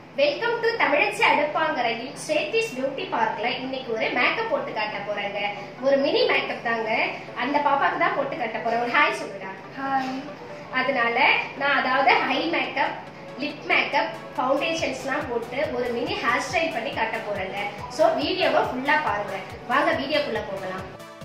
Welcome to Tamizhachi அடுப்பாங்கரையில் ஸ்டேட்டிஸ் beauty பார்க்ல இன்னைக்கு ஒரு மேக்கப் போட்டு காட்ட போறேங்க ஒரு மினி மேக்கப் தாங்க அந்த பாப்பாக்கு தான் போட்டு காட்ட போறேன் ஒரு ஹாய் சொல்லுடா ஹாய் அதனால நான் அதாவது ஹை மேக்கப் லிப் மேக்கப் ஃபவுண்டேஷன்ஸ்லாம் போட்டு ஒரு மினி ஹேர் ஸ்டைல் பண்ணி காட்ட போறேங்க ஸோ வீடியோவை ஃபுல்லா பாருங்க வாங்க வீடியோக்குள்ள போகலாம்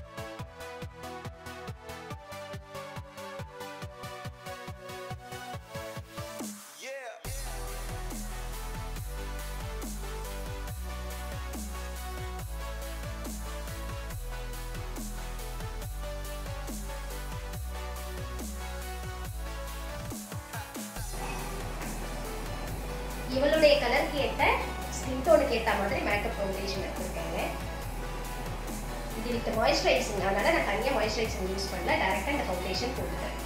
இவளுடைய கலருக்கு ஏற்ற ஸ்கின் டோனுக்கு ஏற்ற மாதிரி மேக்கப் ஃபவுண்டேஷன் எடுத்திருக்கேங்க இது வித் மாய்ஸ்சரைசிங் அதனால நான் தனியாக மாய்ஸ்சரைசிங் யூஸ் பண்ணல டேரெக்டாக இந்த ஃபவுண்டேஷன் போட்டுக்கிறேன்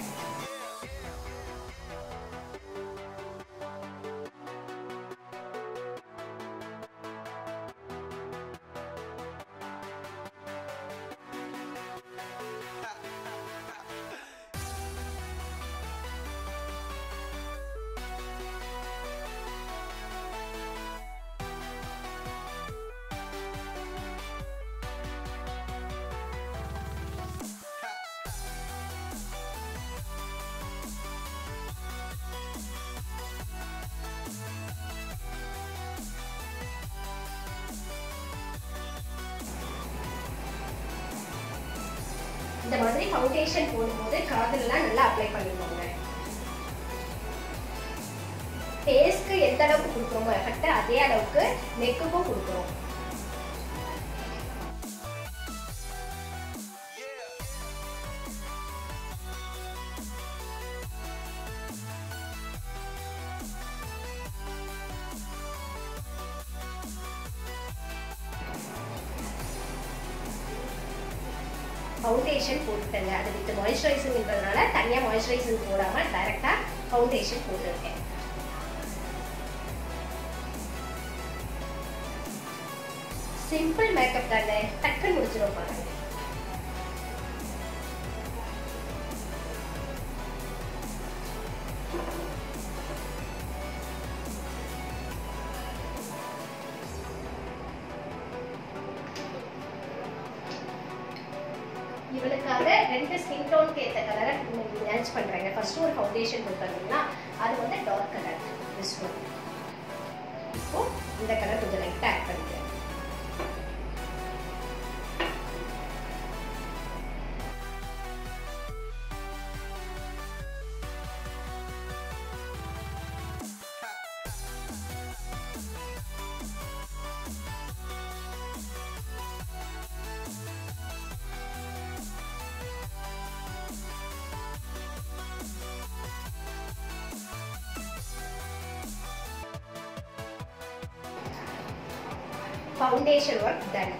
இந்த மாதிரி ஃபவுண்டேஷன் போடும்போது காதலெல்லாம் நல்லா அப்ளை பண்ணிக்கோங்க ஃபேஸ்க்கு எந்த அளவுக்கு கொடுக்குறோமோ எஃபெக்ட் அதே அளவுக்கு நெக்குக்கும் கொடுக்குறோம் ஃபவுண்டேஷன் போட்டுட்டேங்க அது வித் மாய்ஸ்சரைசர்ன்றதுனால தனியாக மாய்ஸ்சரைசர் போடாமல் டைரெக்டாக ஃபவுண்டேஷன் போட்டுருக்கேன் சிம்பிள் மேக்கப் தானே டக்குன்னு முடிச்சிடும் பாருங்க இவளுக்காக ரெண்டு ஸ்கின் டோனுக்கு ஏற்ற கலரை மேட்ச் பண்றேங்க ஃபர்ஸ்ட் ஒரு ஃபவுண்டேஷன் போட்டுருந்தீங்கன்னா அது வந்து டார்க் கலர் திஸ் ஒன் இப்போ இந்த கலர் கொஞ்சம் லைட்டாக ஆட் பண்ணிக்கிறேன் foundation work done.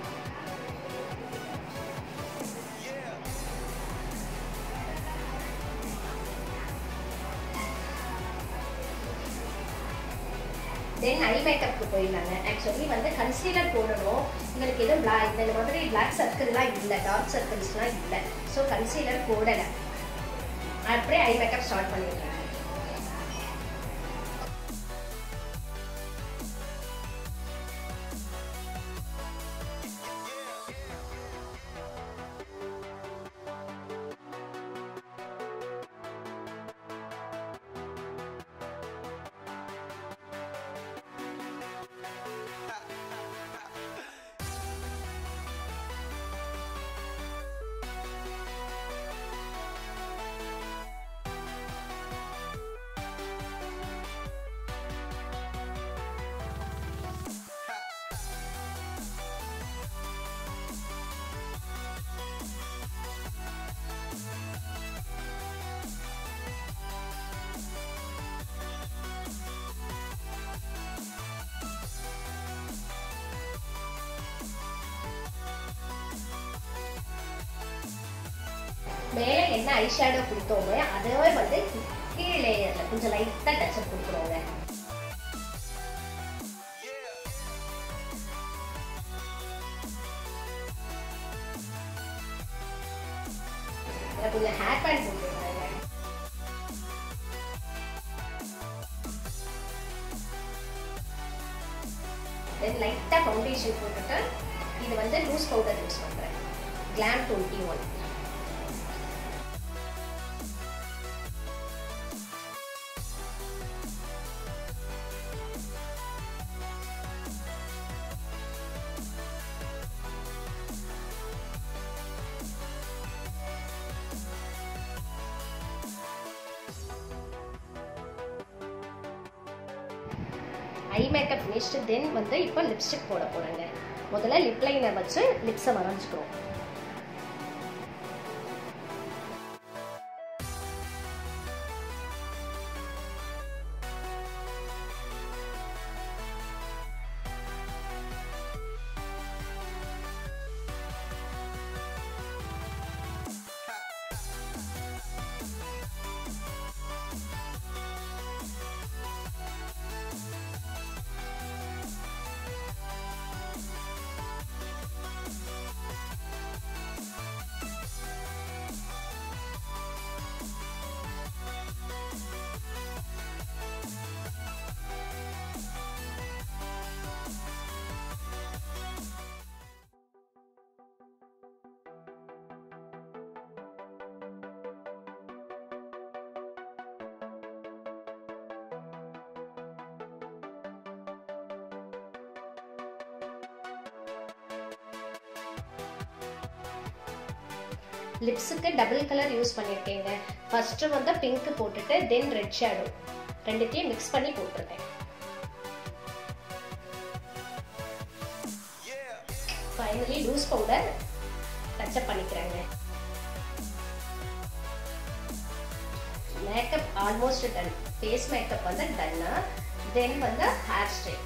Then eye மேக்கப்க்கு போயிடலாங்க ஆக்சுவலி வந்து கன்சீலர் போடணும் உங்களுக்கு எதுவும் பிளாக் இந்த மாதிரி பிளாக் சர்க்கிள்லாம் இல்லை டார்க் சர்க்கிள்ஸ்லாம் இல்லை ஸோ கன்சீலர் போடலை அப்படியே ஐ மேக்கப் ஸ்டார்ட் பண்ணிடுறேன் மேலே என்ன ஐஷேடோ கொடுத்தோமோ அதவே வந்து கீழே லேயர்ல கொஞ்சம் லைட்டா டச்சப் கொடுக்குறோங்க கொஞ்சம் ஹேர் பேண்ட் போட்டுருக்காங்க தென் லைட்டாக ஃபவுண்டேஷன் போட்டுட்டு இது வந்து லூஸ் பவுடர் யூஸ் பண்ணுறேன் glam twenty one eye makeup finished then வந்து இப்போ லிப்ஸ்டிக் போட போகிறேங்க முதல்ல லிப் லைனர் வச்சு லிப்ஸை வரைஞ்சிக்கிறோம் லிப்ஸுக்கு டபுள் கலர் யூஸ் பண்ணியிருக்கேங்க ஃபர்ஸ்ட்டு வந்து பிங்க் போட்டுட்டு தென் ரெட் ஷேடோ ரெண்டுத்தையும் மிக்ஸ் பண்ணி போட்டிருக்கேன் ஃபைனலி லூஸ் பவுடர் டச்சப் பண்ணிக்கிறேங்க makeup almost done face makeup வந்து டன்னா தென் வந்து ஹேர் ஸ்டைல்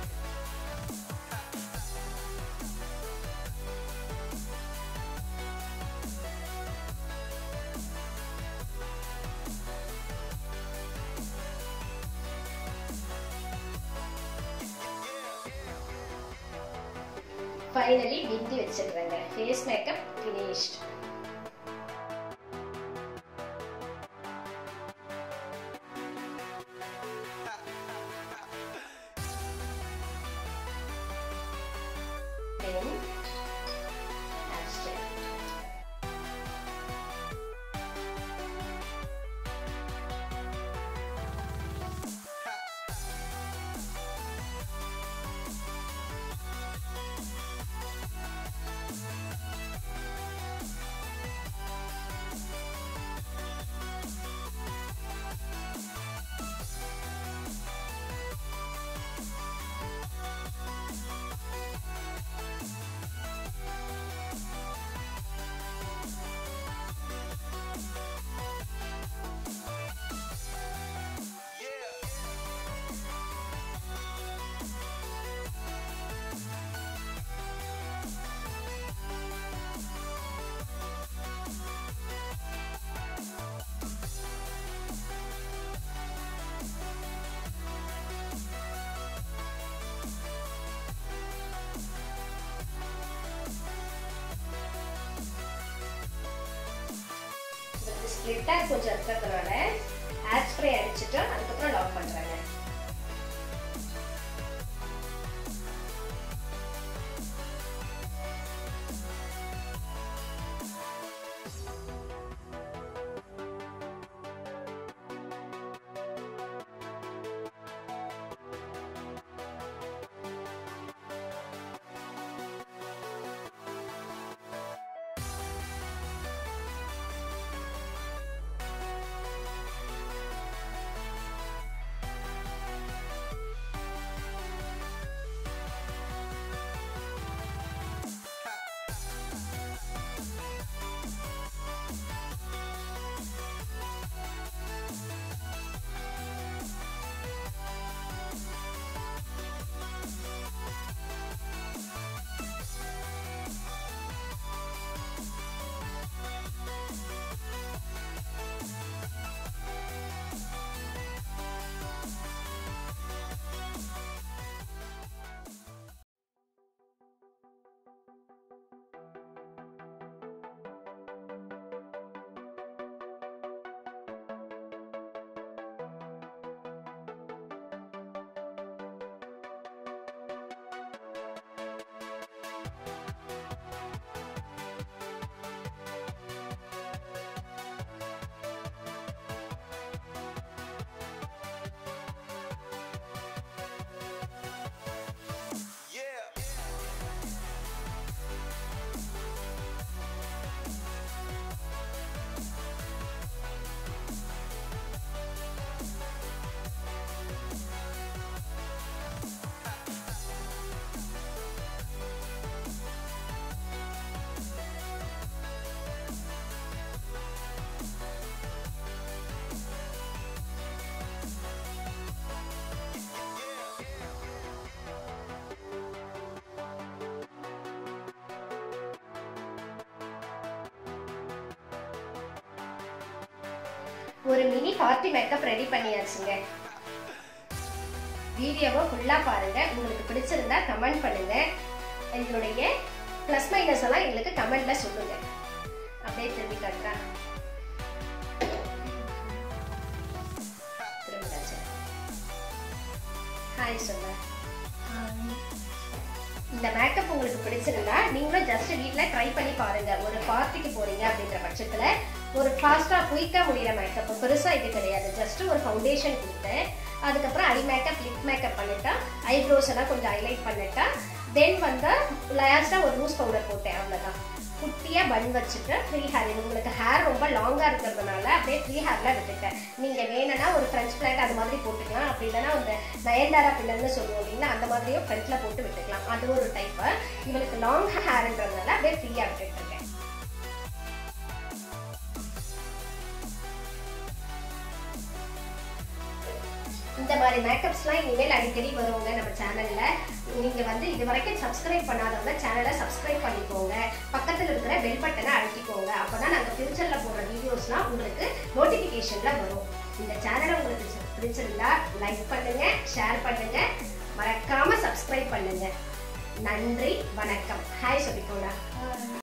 ஃபைனலி பிந்தி வச்சிடுறேங்க face makeup finished Then, hairstyle. ஸ்ப்ளிட்டாக கொஞ்சம் இருக்கிறதுனால ஹேர் ஸ்ப்ரே அடிச்சுட்டு அதுக்கப்புறம் லாக் பண்ணுறேங்க ஒரு மினி பார்ட்டி மேக்கப் ரெடி பண்ணியாச்சுங்க வீடியோவை ஃபுல்லாக பாருங்க உங்களுக்கு பிடிச்சிருந்தா கமெண்ட் பண்ணுங்க எங்களுடைய ப்ளஸ் மைனஸ் எல்லாம் எங்களுக்கு கமெண்ட்ல சொல்லுங்க அப்படியே திரும்பி காட்டுறேன் திரும்பிட்டாச்சு ஹாய் சொல்ல இந்த மேக்கப் உங்களுக்கு பிடிச்சிருந்தா நீங்களும் ஜஸ்ட் வீட்டில் ட்ரை பண்ணி பாருங்க ஒரு பார்ட்டிக்கு போறீங்க அப்படின்ற பட்சத்தில் ஒரு ஃபாஸ்ட்டாக குயிக்காக முடியிற மேக்கப் பெருசாக இது கிடையாது ஜஸ்ட் ஒரு ஃபவுண்டேஷன் கொடுத்தேன் அதுக்கப்புறம் ஐ மேக்கப் லிப் மேக்கப் பண்ணிட்டா ஐப்ரோஸ் எல்லாம் கொஞ்சம் ஹைலைட் பண்ணிட்டா தென் வந்து லாஸ்ட்டாக ஒரு லூஸ் பவுடர் போட்டேன் அவ்வளோதான் குட்டியாக பன் வச்சுட்டு ஃப்ரீ ஹேர் உங்களுக்கு ஹேர் ரொம்ப லாங்காக இருக்கிறதுனால அப்படியே ஃப்ரீ ஹேரில் விட்டுட்டேன் நீங்கள் வேணும்னா ஒரு ஃப்ரெஞ்ச் ஃப்ளாட் அது மாதிரி போட்டுக்கலாம் அப்படி இல்லைன்னா அந்த நயன்தாரா பின்னர்னு சொல்லுவோம் இல்லைங்களா அந்த மாதிரியும் ஃப்ரண்ட்டில் போட்டு விட்டுக்கலாம் அது ஒரு டைப்பு இவளுக்கு லாங் ஹேர்ன்றதுனால அப்படியே ஃப்ரீயாக விட்டுட்டு இருக்கேன் இந்த மாதிரி மேக்கப்ஸ்லாம் இனிமேல் அடிக்கடி வருவாங்க நம்ம சேனலில் நீங்கள் வந்து இது வரைக்கும் சப்ஸ்கிரைப் பண்ணாதவங்க சேனலை சப்ஸ்கிரைப் பண்ணிக்கோங்க பக்கத்தில் இருக்கிற பெல் பட்டனை அழுத்திக்கோங்க அப்போ தான் நாங்கள் ஃபியூச்சரில் போடுற வீடியோஸ்லாம் உங்களுக்கு நோட்டிஃபிகேஷனில் வரும் இந்த சேனலை உங்களுக்கு பிடிச்சிருந்தா லைக் பண்ணுங்க ஷேர் பண்ணுங்க மறக்காம சப்ஸ்கிரைப் பண்ணுங்க நன்றி வணக்கம் ஹாய் சொல்லிக்கோங்க